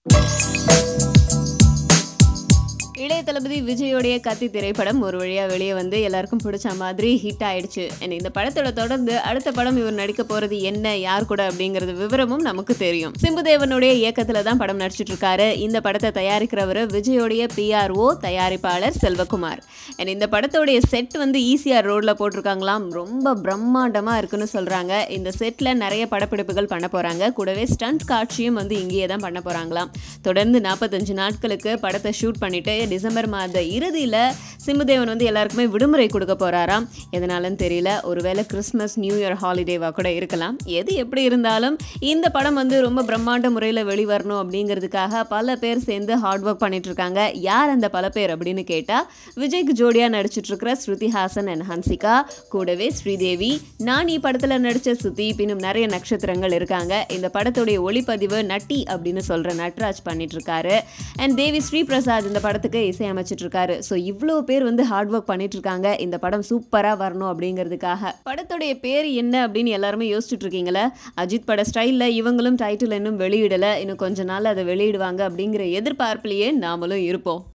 இளைய தளபதி விஜயோடைய கத்தி திரைப்படம் ஒரு வழியா வெளியே வந்து எல்லாருக்கும் பிடிச்ச மாதிரி ஹிட் ஆயிடுச்சு And இந்த படத்தோட தொடர்ந்து அடுத்த படம் இவர் நடிக்க போறது என்ன யார் கூட அப்படிங்கிறது விவரமும் நமக்கு தெரியும் சிம்புதேவனுடைய இயக்கத்துல தான் படம் நடிச்சிட்டு இருக்காரு இந்த படத்தை தயாரிக்கிறவர் விஜயோடைய பிஆர்ஓ தயாரிப்பாளர் செல்வகுமார் And இந்த படத்தோடைய செட் வந்து ஈசிஆர் ரோட்ல போட்டிருக்காங்களாம் ரொம்ப பிரம்மாண்டமா இருக்குன்னு சொல்றாங்க இந்த செட்ல நிறைய படப்பிடிப்புகள் பண்ண போறாங்க கூடவே ஸ்டண்ட் காட்சியும் வந்து இங்கேயே தான் பண்ண போறாங்களாம் தொடர்ந்து நாற்பத்தஞ்சு நாட்களுக்கு படத்தை ஷூட் பண்ணிட்டு டிசம்பர் மாத இறுதியில் சிம்புதேவன் வந்து எல்லாருக்குமே விடுமுறை கொடுக்க போறாராம் எதனாலன்னு தெரியல ஒருவேளை கிறிஸ்மஸ் நியூ இயர் ஹாலிடேவாக கூட இருக்கலாம் எது எப்படி இருந்தாலும் இந்த படம் வந்து ரொம்ப பிரம்மாண்ட முறையில் வெளிவரணும் அப்படிங்கிறதுக்காக பல பேர் சேர்ந்து ஹார்ட் ஒர்க் பண்ணிட்டு இருக்காங்க யார் அந்த பல பேர் அப்படின்னு கேட்டால் விஜய்க்கு ஜோடியாக நடிச்சிட்டு இருக்கிற ஸ்ருதி ஹாசன் அண்ட் ஹன்சிகா கூடவே ஸ்ரீதேவி நான் இ படத்தில் நடித்த சுத்தி இன்னும் நிறைய நட்சத்திரங்கள் இருக்காங்க இந்த படத்துடைய ஒளிப்பதிவு நட்டி அப்படின்னு சொல்கிற நட்ராஜ் பண்ணிட்டு இருக்காரு அண்ட் தேவி ஸ்ரீ பிரசாத் இந்த படத்துக்கு இசையமைச்சிட்டு இருக்காரு ஸோ இவ்வளோ பேர் வந்து ஹார்ட் ஒர்க் பண்ணிட்டு இருக்காங்க இந்த படம் சூப்பராக வரணும் அப்படிங்கிறதுக்காக படத்துடைய பேர் என்ன அப்படின்னு எல்லாருமே யோசிச்சுட்டு இருக்கீங்களா அஜித் பட ஸ்டைலில் இவங்களும் டைட்டில் இன்னும் வெளியிடலை இன்னும் கொஞ்ச நாள் அதை வெளியிடுவாங்க அப்படிங்கிற எதிர்பார்ப்புலேயே நாமளும் இருப்போம்